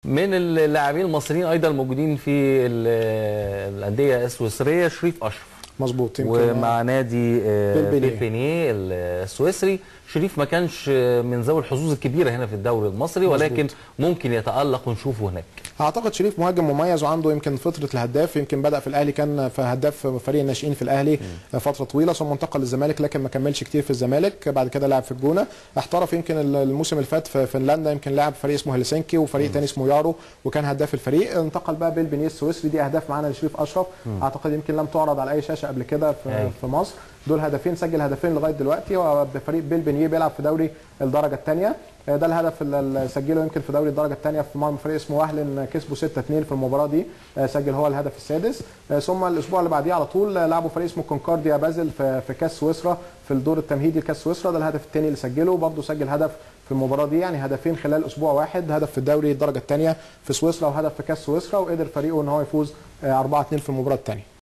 من اللاعبين المصريين ايضا الموجودين في ال- الانديه السويسريه شريف اشرف مظبوط يمكن ومع نادي آه، بيلبينيه. بيلبينيه السويسري شريف ما كانش من ذوي الحظوظ الكبيره هنا في الدوري المصري ولكن ممكن يتالق ونشوفه هناك اعتقد شريف مهاجم مميز وعنده يمكن فطره الهداف يمكن بدا في الاهلي كان في هداف فريق الناشئين في الاهلي فتره طويله ثم انتقل للزمالك لكن ما كملش كتير في الزمالك بعد كده لعب في الجونه احترف يمكن الموسم اللي فات في فنلندا يمكن لعب فريق اسمه هلسنكي وفريق تاني اسمه يارو وكان هداف الفريق انتقل بقى بيلبينيه السويسري دي اهداف معانا لشريف اشرف اعتقد يمكن لم تعرض على اي شاشه قبل كده في, أيوة. في مصر دول هدفين سجل هدفين لغايه دلوقتي وبفريق بيلبينيه بيلعب في دوري الدرجه الثانيه ده الهدف اللي سجله يمكن في دوري الدرجه الثانيه في مرمى فريق اسمه وهلن كسبوا 6 2 في المباراه دي سجل هو الهدف السادس ثم الاسبوع اللي بعديه على طول لعبوا فريق اسمه كونكورديا بازل في في كاس سويسرا في الدور التمهيدي لكاس سويسرا ده الهدف الثاني اللي سجله برضه سجل هدف في المباراه دي يعني هدفين خلال اسبوع واحد هدف في الدوري الدرجه الثانيه في سويسرا وهدف في كاس سويسرا وقدر فريقه ان هو يفوز 4 2 في المباراه الثانيه